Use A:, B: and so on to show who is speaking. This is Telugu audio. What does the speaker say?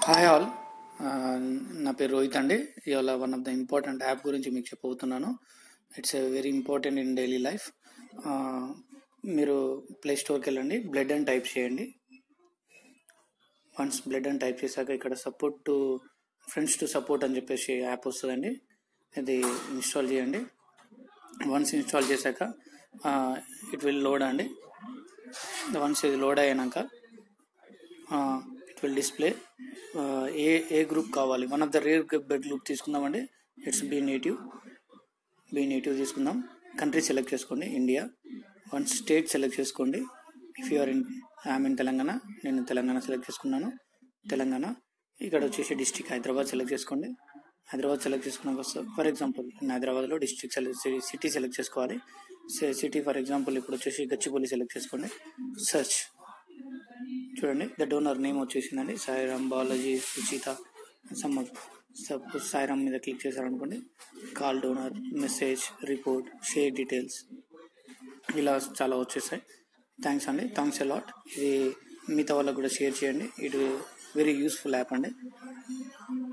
A: హాయ్ ఆల్ నా పేరు రోహిత్ అండి ఇవాళ one of the important app గురించి మీకు చెప్పబోతున్నాను it's a very important in daily life మీరు ప్లే స్టోర్కి వెళ్ళండి బ్లడ్ అని టైప్ చేయండి వన్స్ బ్లడ్ అని టైప్ చేశాక ఇక్కడ support to friends to support అని చెప్పేసి యాప్ వస్తుందండి ఇది ఇన్స్టాల్ చేయండి వన్స్ ఇన్స్టాల్ చేశాక ఇట్ విల్ లోడ్ అండి వన్స్ ఇది లోడ్ అయినాక ఇట్ విల్ డిస్ప్లే ఏ ఏ గ్రూప్ కావాలి one of the rare blood group తీసుకుందామండి it's B negative B negative తీసుకుందాం కంట్రీ సెలెక్ట్ చేసుకోండి ఇండియా వన్ స్టేట్ సెలెక్ట్ చేసుకోండి if you're in I'm in Telangana నేను తెలంగాణ సెలెక్ట్ చేసుకున్నాను తెలంగాణ ఇక్కడ వచ్చేసి డిస్టిక్ హైదరాబాద్ సెలెక్ట్ చేసుకోండి హైదరాబాద్ సెలెక్ట్ చేసుకున్నాక వస్తుంది ఫర్ ఎగ్జాంపుల్ నేను హైదరాబాద్లో డిస్ట్రిక్ట్ సెలెక్ట్ సిటీ సెలెక్ట్ చేసుకోవాలి సిటీ ఫర్ ఎగ్జాంపుల్ ఇప్పుడు వచ్చేసి గచ్చిబౌలి సెలెక్ట్ చేసుకోండి సర్చ్ చూడండి ద డోనర్ నేమ్ వచ్చేసిందండి సాయిరామ్ బాలాజీ సుచిత సమ్ సపోజ్ సాయిరామ్ మీద క్లిక్ చేశారనుకోండి call donor message report share details ఇలా చాలా వచ్చేసాయి థ్యాంక్స్ అండి థ్యాంక్స్ అలాట్ ఇది మిగతా వాళ్ళకు కూడా షేర్ చేయండి ఇది వెరీ యూస్ఫుల్ యాప్ అండి